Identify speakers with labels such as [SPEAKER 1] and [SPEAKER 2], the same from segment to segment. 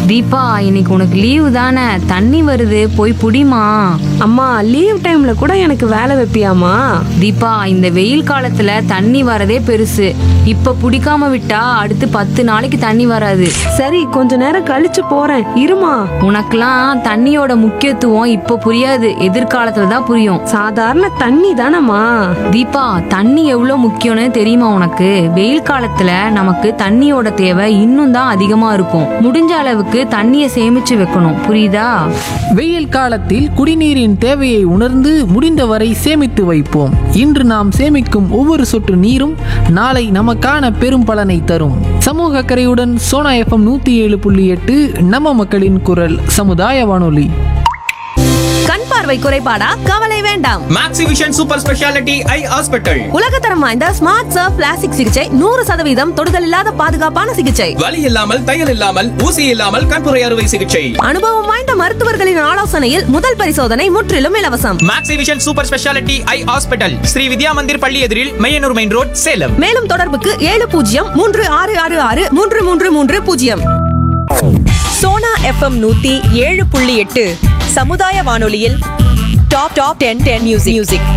[SPEAKER 1] தீபா இன்னைக்கு உனக்கு லீவு தானே தண்ணி வருது போய் புடிமா
[SPEAKER 2] அம்மா லீவ் டைம்ல கூட எனக்கு வேலை வைப்பியாமா
[SPEAKER 1] தீபா இந்த வெயில் காலத்துல தண்ணி வரதே பெருசு இப்ப புடிக்காம விட்டா அடுத்து பத்து நாளைக்கு தண்ணி வராது
[SPEAKER 2] சரி கொஞ்ச நேரம் கழிச்சு போறேன் இருமா
[SPEAKER 1] உனக்கெல்லாம் தண்ணியோட முக்கியத்துவம் இப்ப புரியாது எதிர்காலத்துல தான் புரியும்
[SPEAKER 2] சாதாரண தண்ணி தானம்மா
[SPEAKER 1] தீபா தண்ணி எவ்வளவு முக்கியம்னு தெரியுமா உனக்கு வெயில் காலத்துல நமக்கு தண்ணியோட தேவை இன்னும் தான் அதிகமா இருக்கும் முடிஞ்ச அளவுக்கு தண்ணியை சேமிச்சு வைக்கணும் புரியுதா
[SPEAKER 3] வெயில் காலத்தில் குடிநீரின் தேவையை உணர்ந்து முடிந்தவரை சேமித்து வைப்போம் இன்று நாம் சேமிக்கும் ஒவ்வொரு சொட்டு நீரும் நாளை நமக்கான பெரும் பலனை தரும் சமூக அக்கறையுடன் சோனா எஃப்எம் நூத்தி ஏழு புள்ளி எட்டு நம்ம மக்களின் குரல் சமுதாய வானொலி
[SPEAKER 4] கண் பார்வை குறைபாடா கவலை வேண்டாம்
[SPEAKER 5] Maxivision super speciality eye hospital
[SPEAKER 4] உலகத்தரம் வாய்ந்த ஸ்மார்ட் சர்ஃப் பிளாஸ்டிக் சிகிச்சை நூறு சதவீதம் தொடுதல் இல்லாத பாதுகாப்பான சிகிச்சை
[SPEAKER 5] வலி இல்லாமல் தையல் இல்லாமல் ஊசி இல்லாமல் கண்புரை அறுவை சிகிச்சை
[SPEAKER 4] அனுபவம் வாய்ந்த மருத்துவர்களின் ஆலோசனையில் முதல் பரிசோதனை முற்றிலும் இலவசம்
[SPEAKER 5] Maxivision super speciality eye hospital Sri Vidya Mandir பள்ளி எதிரில் மையனூர் மெயின் ரோட் சேலம்
[SPEAKER 4] மேலும் தொடர்புக்கு ஏழு பூஜ்ஜியம் மூன்று ஆறு ஆறு ஆறு மூன்று மூன்று மூன்று பூஜ்ஜியம்
[SPEAKER 6] சோனா எஃப்எம் நூத்தி ஏழு புள்ளி எட்டு சமுதாய வானொலியில் top top ten ten music music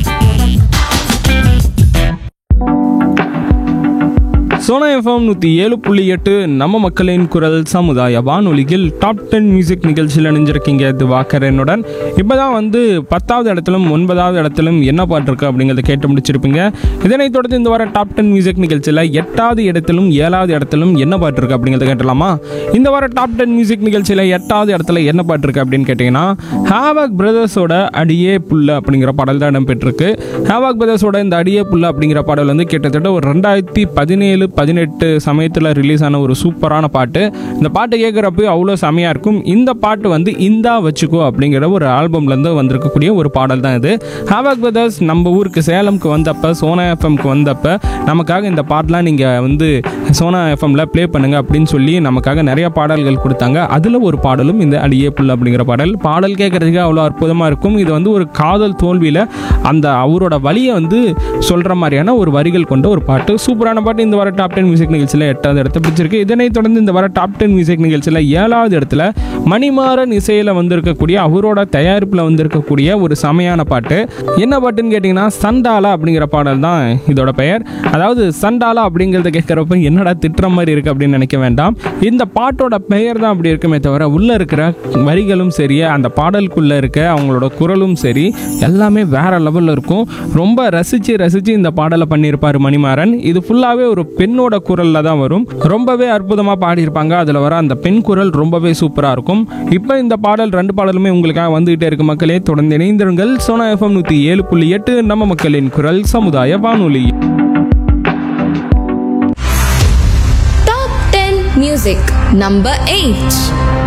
[SPEAKER 7] Sona FM நூற்றி ஏழு புள்ளி எட்டு நம்ம மக்களின் குரல் சமுதாய வானொலியில் டாப் டென் மியூசிக் நிகழ்ச்சியில் இணைஞ்சிருக்கீங்க திவாகரனுடன் இப்போ தான் வந்து பத்தாவது இடத்திலும் ஒன்பதாவது இடத்திலும் என்ன பாட்டு இருக்கு அப்படிங்கிறத கேட்டு முடிச்சிருப்பீங்க இதனைத் தொடர்ந்து இந்த வார டாப் டென் மியூசிக் நிகழ்ச்சியில் எட்டாவது இடத்திலும் ஏழாவது இடத்திலும் என்ன பாட்டு இருக்கு அப்படிங்கிறத கேட்டலாமா இந்த வார டாப் டென் மியூசிக் நிகழ்ச்சியில் எட்டாவது இடத்துல என்ன பாட்டு இருக்கு அப்படின்னு கேட்டிங்கன்னா ஹேவாக் பிரதர்ஸோட அடியே புல்ல அப்படிங்கிற பாடல் தான் இடம்பெற்றிருக்கு ஹேவாக் பிரதர்ஸோட இந்த அடியே புல்ல அப்படிங்கிற பாடல் வந்து கிட்டத்தட்ட ஒரு ரெண்டாயிரத்தி பதினேழு பதினெட்டு சமயத்தில் ரிலீஸ் ஆன ஒரு சூப்பரான பாட்டு இந்த பாட்டு கேட்குறப்ப அவ்வளோ செமையாக இருக்கும் இந்த பாட்டு வந்து இந்தா வச்சுக்கோ அப்படிங்கிற ஒரு ஆல்பம்லேருந்து வந்திருக்கக்கூடிய ஒரு பாடல் தான் இது ஹேவாக் பிரதர்ஸ் நம்ம ஊருக்கு சேலம்க்கு வந்தப்போ சோனா எஃப்எம்க்கு வந்தப்போ நமக்காக இந்த பாட்டெலாம் நீங்கள் வந்து சோனா எஃப்எம்ல ப்ளே பண்ணுங்க அப்படின்னு சொல்லி நமக்காக நிறைய பாடல்கள் கொடுத்தாங்க அதில் ஒரு பாடலும் இந்த அடியே புல் அப்படிங்கிற பாடல் பாடல் கேட்குறதுக்கு அவ்வளோ அற்புதமாக இருக்கும் இது வந்து ஒரு காதல் தோல்வியில் அந்த அவரோட வழியை வந்து சொல்கிற மாதிரியான ஒரு வரிகள் கொண்ட ஒரு பாட்டு சூப்பரான பாட்டு இந்த வர டாப் டென் மியூசிக் நிகழ்ச்சியில் எட்டாவது இடத்த பிடிச்சிருக்கு இதனைத் தொடர்ந்து இந்த வர டாப் டென் மியூசிக் நிகழ்ச்சியில் ஏழாவது இடத்துல மணிமாறன் இசையில் வந்திருக்கக்கூடிய அவரோட தயாரிப்பில் வந்திருக்கக்கூடிய ஒரு செமையான பாட்டு என்ன பாட்டுன்னு கேட்டிங்கன்னா சண்டாலா அப்படிங்கிற பாடல் தான் இதோட பெயர் அதாவது சண்டாலா அப்படிங்கிறத கேட்குறப்ப என்னடா திட்டுற மாதிரி இருக்குது அப்படின்னு நினைக்க வேண்டாம் இந்த பாட்டோட பெயர் தான் அப்படி இருக்குமே தவிர உள்ளே இருக்கிற வரிகளும் சரி அந்த பாடலுக்குள்ளே இருக்க அவங்களோட குரலும் சரி எல்லாமே வேற லெவலில் இருக்கும் ரொம்ப ரசித்து ரசித்து இந்த பாடலை பண்ணியிருப்பார் மணிமாறன் இது ஃபுல்லாகவே ஒரு பெண்ணோட குரலில் தான் வரும் ரொம்பவே அற்புதமாக பாடியிருப்பாங்க அதில் வர அந்த பெண் குரல் ரொம்பவே சூப்பராக இருக்கும் இப்போ இந்த பாடல் ரெண்டு பாடலுமே உங்களுக்காக வந்துகிட்டே இருக்கு மக்களே தொடர்ந்து இணைந்திருங்கள் சோனா எஃப்எம் நூற்றி ஏழு புள்ளி எட்டு நம்ம மக்களின் குரல் சமுதாய வானொலி
[SPEAKER 8] Top 10 Music Number 8